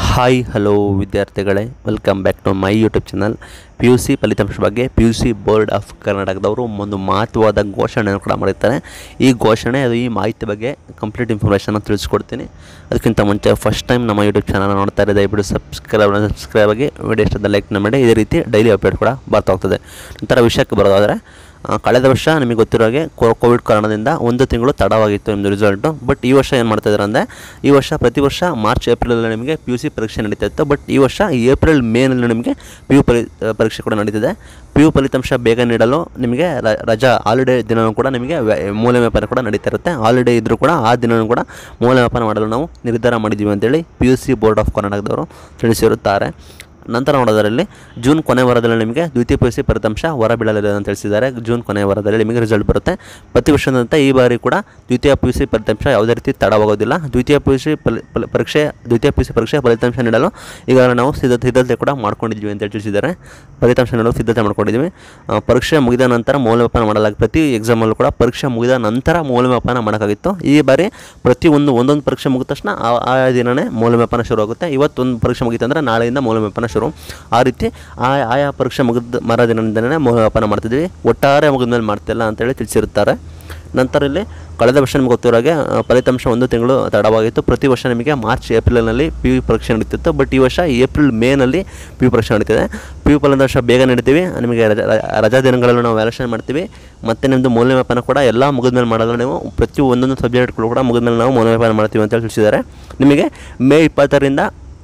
hi hello ವಿದ್ಯಾರ್ಥಿಗಳೇ welcome back to my YouTube channel P U C ಫಲಿತಾಂಶ ಬಗ್ಗೆ P U C board of ಕರ್ನಾಟಕದವರು ಒಂದು ಮಹತ್ವವಾದ ಘೋಷಣೆಯನ್ನು ಕೂಡ ಮಾಡಿರ್ತಾರೆ ಈ ಘೋಷಣೆ ಅದು ಈ ಮಾಹಿತಿ ಬಗ್ಗೆ ಕಂಪ್ಲೀಟ್ ಇನ್ಫಾರ್ಮೇಷನ್ ತಿಳಿಸ್ಕೊಡ್ತೀನಿ ಅದಕ್ಕಿಂತ ಮುಂಚೆ ಫಸ್ಟ್ ಟೈಮ್ ನಮ್ಮ ಯೂಟ್ಯೂಬ್ ಚಾನಲ್ ನೋಡ್ತಾ ಇರೋದು ದಯವಿಟ್ಟು ಸಬ್ಸ್ಕ್ರೈಬ್ ಸಬ್ಸ್ಕ್ರೈಬ್ ಆಗಿ ವಿಡಿಯೋ ಇಷ್ಟದ ಲೈಕ್ನ ಮಾಡಿ ಇದೇ ರೀತಿ ಡೈಲಿ ಅಪ್ಡೇಟ್ ಕೂಡ ಬರ್ತಾ ಹೋಗ್ತದೆ ನಂತರ ವಿಷಯಕ್ಕೆ ಬರೋದಾದರೆ ಆ, ಕಳೆದ ವರ್ಷ ನಿಮಗೆ ಗೊತ್ತಿರೋ ಹಾಗೆ ಕೋ- ಕೋವಿಡ್ ಕಾರಣದಿಂದ ಒಂದು ತಿಂಗಳು ತಡವಾಗಿತ್ತು ನಿಮ್ಮದು ರಿಸಲ್ಟು ಬಟ್ ಈ ವರ್ಷ ಏನು ಮಾಡ್ತಾ ಇದ್ದಾರೆ ಅಂದರೆ ಈ ವರ್ಷ ಪ್ರತಿ ವರ್ಷ ಮಾರ್ಚ್ ಏಪ್ರಿಲಲ್ಲಿ ನಿಮಗೆ ಪಿ ಯು ಸಿ ಪರೀಕ್ಷೆ ನಡೀತಾ ಇತ್ತು ಬಟ್ ಈ ವರ್ಷ ಏಪ್ರಿಲ್ ಮೇನಲ್ಲಿ ನಿಮಗೆ ಪಿ ಯು ಪರಿ ಪರೀಕ್ಷೆ ಕೂಡ ನಡೀತಿದೆ ಪಿ ಯು ಫಲಿತಾಂಶ ಬೇಗ ನೀಡಲು ನಿಮಗೆ ರ- ರಜಾ ಹಾಲಿಡೇ ದಿನವೂ ಕೂಡ ನಿಮಗೆ ವ್ಯ- ಮೌಲ್ಯಮಾಪನ ಕೂಡ ನಡೀತಾ ಇರುತ್ತೆ ಹಾಲಿಡೇ ಇದ್ದರೂ ಕೂಡ ಆ ದಿನವೂ ಕೂಡ ಮೌಲ್ಯಮಾಪನ ಮಾಡಲು ನಾವು ನಿರ್ಧಾರ ಮಾಡಿದ್ದೀವಿ ಅಂತೇಳಿ P U C board of ಕರ್ನಾಟಕದವರು ತಿಳಿಸಿರುತ್ತಾರೆ ನಂತರ ನೋಡೋದರಲ್ಲಿ ಜೂನ್ ಕೊನೆ ವಾರದಲ್ಲಿ ನಿಮಗೆ ದ್ವಿತೀಯ ಪಿ ಯು ಸಿ ಫಲಿತಾಂಶ ಹೊರಬೀಳಲಿದೆ ಅಂತ ತಿಳಿಸಿದ್ದಾರೆ ಜೂನ್ ಕೊನೆ ವಾರದಲ್ಲಿ ನಿಮಗೆ ರಿಸಲ್ಟ್ ಬರುತ್ತೆ ಪ್ರತಿ ವರ್ಷದಂತೆ ಈ ಬಾರಿ ಕೂಡ ದ್ವಿತೀಯ ಪಿ ಯು ಸಿ ಫಲಿತಾಂಶ ಯಾವುದೇ ರೀತಿ ತಡವಾಗೋದಿಲ್ಲ ದ್ವಿತೀಯ ಪಿ ಯು ಸಿ ಪರೀಕ್ಷೆ ದ್ವಿತೀಯ ಪಿ ಯು ಸಿ ಪರೀಕ್ಷೆ ಫಲಿತಾಂಶ ನೀಡಲು ಈಗಾಗಲೇ ನಾವು ಸಿದ್ಧತೆ ಸಿದ್ಧತೆ ಕೂಡ ಮಾಡ್ಕೊಂಡಿದ್ವಿ ಅಂತ ತಿಳಿಸಿದ್ದಾರೆ ಫಲಿತಾಂಶ ನೀಡಲು ಸಿದ್ಧತೆ ಮಾಡ್ಕೊಂಡಿದ್ವಿ ಆ, ಪರೀಕ್ಷೆ ಮುಗಿದ ನಂತರ ಮೌಲ್ಯಮಾಪನ ಮಾಡಲಾಗಿ ಪ್ರತಿ ಎಕ್ಸಾಮಲ್ಲೂ ಕೂಡ ಪರೀಕ್ಷೆ ಮುಗಿದ ನಂತರ ಮೌಲ್ಯಮಾಪನ ಮಾಡೋಕ್ಕಾಗಿತ್ತು ಈ ಬಾರಿ ಪ್ರತಿ ಒಂದು ಒಂದೊಂದು ಪರೀಕ್ಷೆ ಮುಗಿದ ತಕ್ಷಣ ಆ- ಆ ದಿನವೇ ಮೌಲ್ಯಮಾಪನ ಶುರು ಆಗುತ್ತೆ ಇವತ್ತೊಂದು ಪರೀಕ್ಷೆ ಮುಗಿತು ಅಂದರೆ ನಾಳೆಯಿಂದ ಮೌಲ್ಯಮಾಪನ ಶುರು ಆ ರೀತಿ ಆ ಆಯಾ ಪರೀಕ್ಷೆ ಮುಗಿದ ಮರ ದಿನದಿಂದನೇ ಮೌಲ್ಯಮಾಪನ ಮಾಡ್ತಿದ್ವಿ ಒಟ್ಟಾರೆ ಮುಗಿದ ಮೇಲೆ ಮಾಡ್ತಿಲ್ಲ ಅಂತೇಳಿ ತಿಳಿಸಿರುತ್ತಾರೆ ನಂತರ ಇಲ್ಲಿ ಕಳೆದ ವರ್ಷ ನಿಮ್ಗೆ ಗೊತ್ತಿರೋ ಹಾಗೆ ಆ, ಫಲಿತಾಂಶ ಒಂದು ತಿಂಗಳು ತಡವಾಗಿತ್ತು ಪ್ರತಿ ವರ್ಷ ನಿಮಗೆ ಮಾರ್ಚ್ ಏಪ್ರಿಲ್ನಲ್ಲಿ ಪಿ ಯು ಪರೀಕ್ಷೆ ನಡೀತಿತ್ತು ಬಟ್ ಈ ವರ್ಷ ಏಪ್ರಿಲ್ ಮೇನಲ್ಲಿ ಪಿ ಯು ಪರೀಕ್ಷೆ ನಡೀತಿದೆ ಪಿ ಯು ಫಲಿತಾಂಶ ಬೇಗ ನಡೀತೀವಿ ನಿಮಗೆ ರಜಾ ರಜಾ ದಿನಗಳಲ್ಲೂ ನಾವು ವ್ಯಾಲ್ಯೂಷನ್ ಮಾಡ್ತೀವಿ ಮತ್ತು ನಿಮ್ಮದು ಮೌಲ್ಯಮಾಪನ ಕೂಡ ಎಲ್ಲ ಮುಗಿದ ಮೇಲೆ ಮಾಡಲ್ಲ ನೀವು ಪ್ರತಿ ಒಂದೊಂದು ಸಬ್ಜೆಕ್ಟ್ಗಳು ಕೂಡ ಮುಗಿದ ಮೇಲೆ ನಾವು ಮೌಲ್ಯಮಾಪನ ಮಾಡ್ತೀವಿ ಅಂತ ತಿಳಿಸಿದ್ದಾರೆ ನಿಮಗೆ ಮೇ ಇಪ್ಪತ್ತರಿಂದ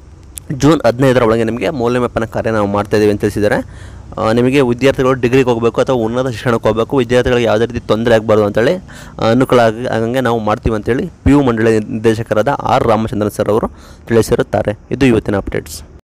ಜೂನ್ ಹದಿನೈದರ ಒಳಗೆ ನಿಮಗೆ ಮೌಲ್ಯಮಾಪನ ಕಾರ್ಯ ನಾವು ಮಾಡ್ತಾ ಇದ್ದೀವಿ ಅಂತ ತಿಳಿಸಿದ್ದಾರೆ ಆ, ನಿಮಗೆ ವಿದ್ಯಾರ್ಥಿಗಳು ಡಿಗ್ರಿಗೆ ಹೋಗಬೇಕು ಅಥವಾ ಉನ್ನತ ಶಿಕ್ಷಣಕ್ಕೆ ಹೋಗಬೇಕು ವಿದ್ಯಾರ್ಥಿಗಳಿಗೆ ಯಾವುದೇ ರೀತಿ ತೊಂದರೆ ಆಗಬಾರ್ದು ಅಂತೇಳಿ ಆ, ಅನುಕೂಲ ಆಗಿ ಆಗಂಗೆ ನಾವು ಮಾಡ್ತೀವಿ ಅಂತೇಳಿ ಪಿ ಯು ಮಂಡಳಿ ನಿರ್ದೇಶಕರಾದ ಆರ್ ರಾಮಚಂದ್ರನ್ ಸರ್ ಅವರು ತಿಳಿಸಿರುತ್ತಾರೆ ಇದು ಇವತ್ತಿನ ಅಪ್ಡೇಟ್ಸ್